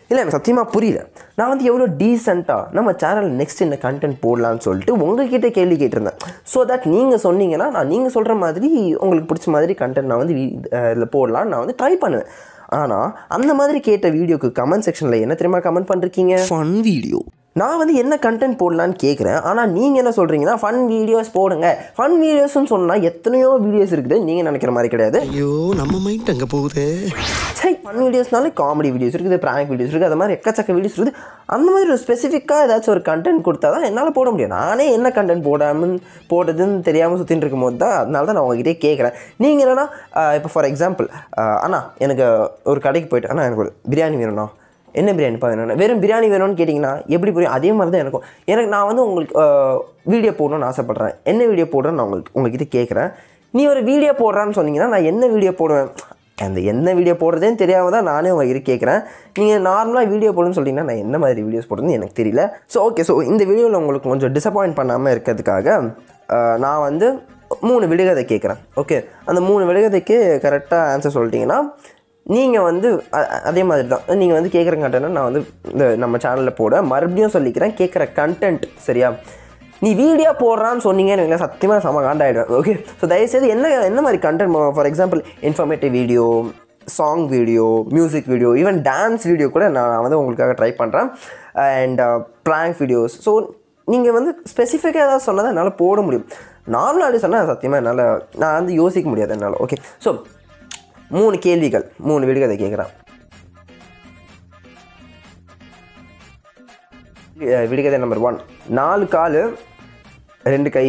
இல்லை எனக்கு சத்தியமாக புரியல நான் வந்து எவ்வளோ டீசெண்டாக நம்ம சேனல் நெக்ஸ்ட் என்ன கண்டென்ட் போடலான்னு சொல்லிட்டு உங்ககிட்ட கேள்வி கேட்டிருந்தேன் ஸோ தட் நீங்கள் சொன்னீங்கன்னா நான் நீங்கள் சொல்கிற மாதிரி உங்களுக்கு பிடிச்ச மாதிரி கண்டென்ட் நான் வந்து இதில் போடலான்னு நான் வந்து ட்ரை பண்ணுவேன் ஆனால் அந்த மாதிரி கேட்ட வீடியோக்கு கமெண்ட் செக்ஷனில் என்ன தெரியுமா கமெண்ட் பண்ணிருக்கீங்க ஃபன் வீடியோ நான் வந்து என்ன கண்டென்ட் போடலான்னு கேட்குறேன் ஆனால் நீங்கள் என்ன சொல்கிறீங்கன்னா ஃபன் வீடியோஸ் போடுங்க ஃபன் வீடியோஸ்னு சொன்னால் எத்தனையோ வீடியோஸ் இருக்குது நீங்கள் நினைக்கிற மாதிரி கிடையாது ஐயோ நம்ம மைண்ட் அங்கே போகுதே சரி ஃபன் வீடியோஸ்னாலே காமெடி வீடியோஸ் இருக்குது ப்ராங்க் வீடியோஸ் இருக்குது அது மாதிரி எக்கச்சக்க வீடியோஸ் இருக்குது அந்த மாதிரி ஒரு ஸ்பெசிஃபிக்காக ஏதாச்சும் ஒரு கண்டென்ட் கொடுத்தா தான் என்னால் போட முடியும் நானே என்ன கண்டென்ட் போடாமல் போடுறதுன்னு தெரியாமல் சுற்றின்னு இருக்கும் போது தான் அதனால தான் நான் உங்ககிட்டே கேட்குறேன் நீங்கள் என்னன்னா இப்போ ஃபார் எக்ஸாம்பிள் அண்ணா எனக்கு ஒரு கடைக்கு போயிட்டு அண்ணா எனக்கு ஒரு பிரியாணி வேணும்ண்ணா என்ன பிரியாணிப்பா வேணும்னா வெறும் பிரியாணி வேணும்னு கேட்டிங்கன்னா எப்படி புரியும் அதே மாதிரி தான் எனக்கும் எனக்கு நான் வந்து உங்களுக்கு வீடியோ போடணும்னு ஆசைப்பட்றேன் என்ன வீடியோ போடுறேன்னு நான் உங்களுக்கு உங்ககிட்ட கேட்குறேன் நீ ஒரு வீடியோ போடுறான்னு சொன்னீங்கன்னா நான் என்ன வீடியோ போடுவேன் அந்த என்ன வீடியோ போடுறதேன்னு தெரியாம தான் நானே உங்ககிட்ட கேட்குறேன் நீங்கள் நார்மலாக வீடியோ போடுன்னு சொல்லிட்டீங்கன்னா நான் என்ன மாதிரி வீடியோஸ் போடுறதுன்னு எனக்கு தெரியல ஸோ ஓகே ஸோ இந்த வீடியோவில் உங்களுக்கு கொஞ்சம் டிசப்பாயிண்ட் பண்ணாமல் இருக்கிறதுக்காக அஹ், நான் வந்து மூணு விடுகதை கேட்குறேன் ஓகே அந்த மூணு விடுகதைக்கு கரெக்டாக ஆன்சர் சொல்லிட்டீங்கன்னா நீங்கள் வந்து அ- அ- அதே மாதிரி தான் நீங்கள் வந்து கேட்குற கண்டென்ட் நான் வந்து இந்த நம்ம சேனலில் போட மறுபடியும் சொல்லிக்கிறேன் கேட்குற கண்டென்ட் சரியா நீ வீடியோ போடுறான்னு சொன்னீங்கன்னு வைங்களேன் சத்தியமாக செம காண்டாயிடுவேன் ஓகே ஸோ தயவுசெய்து என்ன என்ன மாதிரி content for example informative video song video music video even dance video கூட நான் வந்து உங்களுக்காக ட்ரை பண்ணுறேன் அண்ட் ப்ராங்க் வீடியோஸ் ஸோ நீங்கள் வந்து ஸ்பெசிஃபிக்காக ஏதாவது சொன்னதை என்னால் போட முடியும் நார்மலாக சொன்னால் சத்தியமாக என்னால் நான் வந்து யோசிக்க முடியாது என்னால் ஓகே ஸோ மூணு கேள்விகள் மூணு விடுகதை கேட்குறேன் அஹ் விடுகதை நம்பர் ஒன் நாலு கால் ரெண்டு கை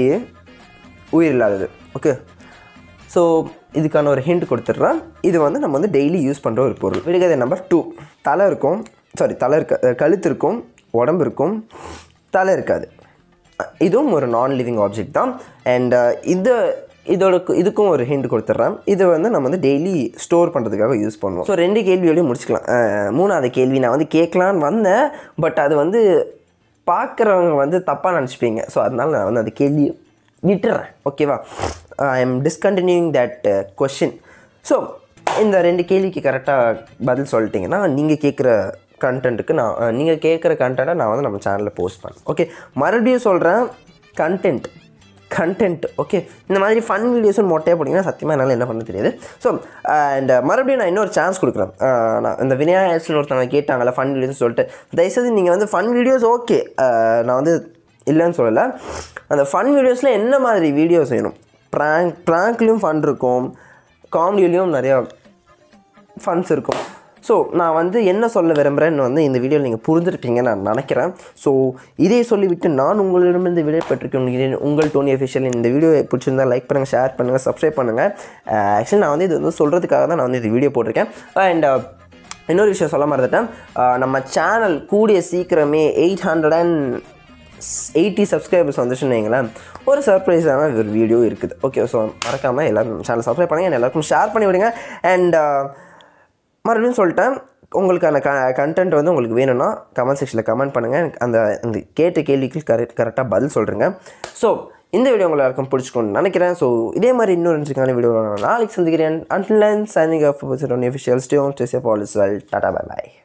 உயிர் இல்லாதது ஓகே ஸோ இதுக்கான ஒரு ஹிண்ட் கொடுத்துட்றேன் இது வந்து நம்ம வந்து டெய்லி யூஸ் பண்ணுற ஒரு பொருள் விடுகதை நம்பர் டூ தலை இருக்கும் சாரி தலை இருக்க அஹ் கழுத்து இருக்கும் உடம்பு இருக்கும் தலை இருக்காது இதுவும் ஒரு நான் லிவிங் ஆப்ஜெக்ட் தான் அண்ட் இது இதோட இதுக்கும் ஒரு ஹிண்ட் கொடுத்துட்றேன் இது வந்து நம்ம வந்து டெய்லி ஸ்டோர் பண்ணுறதுக்காக யூஸ் பண்ணுவோம் ஸோ ரெண்டு கேள்வியோடய முடிச்சுக்கலாம் அஹ் மூணாவது கேள்வி நான் வந்து கேட்கலான்னு வந்தேன் பட் அது வந்து பார்க்குறவங்க வந்து தப்பாக நினச்சிப்பீங்க ஸோ அதனால நான் வந்து அந்த கேள்வி விட்டுறேன் ஓகேவா I am discontinuing that question so இந்த ரெண்டு கேள்விக்கு கரெக்டாக பதில் சொல்லிட்டீங்கன்னா நீங்கள் கேட்குற கண்டென்ட்டுக்கு நான் நீங்கள் கேட்குற கண்டென்ட்டை நான் வந்து நம்ம சேனலில் போஸ்ட் பண்ணேன் ஓகே மறுபடியும் சொல்கிறேன் கண்டென்ட் கண்டென்ட் ஓகே இந்த மாதிரி ஃபன் வீடியோஸும் மொட்டையாக போட்டிங்கன்னா சத்தியமாக என்னால் என்ன பண்ண தெரியாது ஸோ அண்ட் மறுபடியும் நான் இன்னொரு சான்ஸ் கொடுக்குறேன் அஹ், நான் இந்த விநாயகர்ஸ்னு ஒருத்தவங்க கேட்டாங்கல்ல ஃபன் வீடியோஸ் சொல்லிட்டு தயவுசெய்து நீங்கள் வந்து ஃபன் வீடியோஸ் ஓகே நான் வந்து இல்லைன்னு சொல்லலை அந்த ஃபன் வீடியோஸில் என்ன மாதிரி வீடியோஸ் வேணும் ப்ராங்க் ப்ராங்க்லேயும் ஃபன் இருக்கும் காமெடியிலையும் நிறையா ஃபன்ஸ் இருக்கும் ஸோ நான் வந்து என்ன சொல்ல விரும்புகிறேன்னு வந்து இந்த வீடியோவில் நீங்கள் புரிஞ்சிருப்பீங்கன்னு நான் நினைக்கிறேன் ஸோ இதை சொல்லிவிட்டு நான் உங்களிடமிருந்து விடை பெற்றுக்கொள்கிறேன் உங்கள் டோனி அஃபிஷியல் இந்த வீடியோ பிடிச்சிருந்தா லைக் பண்ணுங்கள் ஷேர் பண்ணுங்கள் சப்ஸ்கிரைப் பண்ணுங்கள் ஆக்சுவலி நான் வந்து இது வந்து சொல்கிறதுக்காக தான் நான் வந்து இந்த வீடியோ போட்டிருக்கேன் அண்ட் இன்னொரு விஷயம் சொல்ல மறந்துட்டேன் அஹ் நம்ம சேனல் கூடிய சீக்கிரமே eight hundred and eighty subscribers வந்துச்சுன்னு வைங்களேன் ஒரு சர்ப்ரைஸான ஒரு வீடியோ இருக்குது ஓகே ஸோ மறக்காமல் எல்லாரும் சேனல் சப்ஸ்கிரைப் பண்ணுங்கள் எல்லாருக்கும் ஷேர் பண்ணி விடுங்க அண்ட் மறுபடியும் சொல்லிட்டேன் உங்களுக்கான க கண்டென்ட் வந்து உங்களுக்கு வேணும்னா கமெண்ட் செக்ஷனில் கமெண்ட் பண்ணுங்கள் அந்த அந்த கேட்ட கேள்விக்கு கரெக்ட் கரெக்டாக பதில் சொல்கிறேங்க ஸோ இந்த வீடியோ உங்களுக்கு எல்லாருக்கும் பிடிச்சிக்கணும்னு நினைக்கிறேன் ஸோ இதே மாதிரி இன்னொரு இன்ட்ரெஸ்டிங்கான வீடியோ நான் நாளைக்கு சந்திக்கிறேன் until signing off one official stay on stay safe all is well டாடா பை பை